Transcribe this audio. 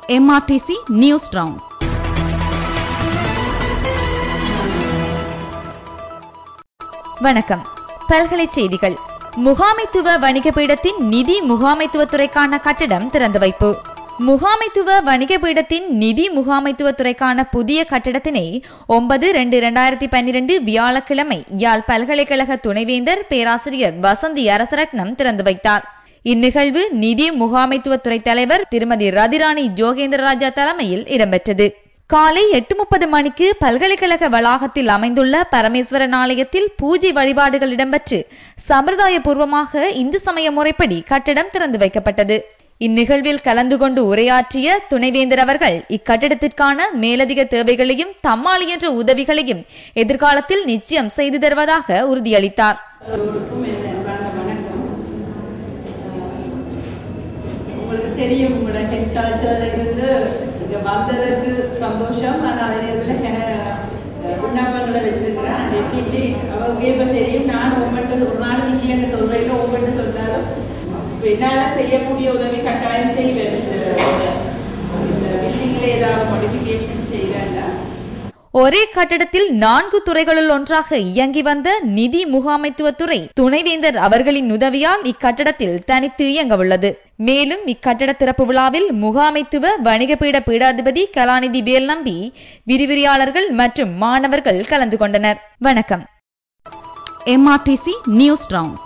எம்ஆர்டிசி news round வணக்கம் பல்கலை செய்திகள் முகாமைத்துவ வணிக பீடத்தின் நிதி முகாமைத்துவத்துறைக்கான கட்டிடம் திறந்து வைப்பு முகாமைத்துவ வணிக பீடத்தின் நிதி முகாமைத்துவத்துறைக்கான புதிய கட்டிடத்தினை ஒன்பது ரெண்டு இரண்டாயிரத்தி பன்னிரண்டு வியாழக்கிழமை யாழ் பல்கலைக்கழக துணைவேந்தர் பேராசிரியர் வசந்தி அரசரட்னம் திறந்து வைத்தார் இந்நிகழ்வு நிதி முகாமைத்துவத்துறை தலைவர் திருமதி ரதிராணி ஜோகேந்திரராஜா தலைமையில் இடம்பெற்றது காலை எட்டு முப்பது மணிக்கு பல்கலைக்கழக வளாகத்தில் அமைந்துள்ள பரமேஸ்வரன் ஆலயத்தில் பூஜை வழிபாடுகள் இடம்பெற்று சம்பிரதாயபூர்வமாக இந்து சமய முறைப்படி கட்டடம் திறந்து வைக்கப்பட்டது இந்நிகழ்வில் கலந்து கொண்டு உரையாற்றிய துணைவேந்தர் அவர்கள் இக்கட்டிடத்திற்கான மேலதிக தேவைகளையும் தம்மால் என்ற உதவிகளையும் எதிர்காலத்தில் நிச்சயம் செய்து தருவதாக உறுதியளித்தார் எல்லோருக்கும் என் அன்பான வணக்கம் உங்களுக்கு தெரியும் உங்களோட கெஸ்ட் கல்ச்சர்ல இருந்து இங்க வந்ததற்கு சந்தோஷம் ஆனால் அதே நேரத்தில் விண்ணப்பங்களை வச்சிருக்கிறேன் டெஃபினெட்லி அவங்க தெரியும் நான் ஒவ்வொன்று ஒரு நாள் இல்லைன்னு சொல்றேன் ஒவ்வொன்று சொன்னாலும் இப்ப என்னால செய்யக்கூடிய உதவி கட்டாயம் செய்வேன் இந்த இந்த பில்டிங்ல ஏதாவது மாடிஃபிகேஷன் செய்யறேன்னா ஒரே கட்டடத்தில் நான்கு துறைகளுள் ஒன்றாக இயங்கி வந்த நிதி முகாமைத்துவத்துறை துணைவேந்தர் அவர்களின் உதவியால் இக்கட்டடத்தில் தனித்து இயங்க உள்ளது மேலும் இக்கட்டட திறப்பு விழாவில் முகாமைத்துவ வணிகபீட பீடாதிபதி கலாநிதி வேல் நம்பி விரிவிரியாளர்கள் மற்றும் மாணவர்கள் கலந்து கொண்டனர் வணக்கம் எம்ஆர்டிசி நியூஸ் ரவுண்ட்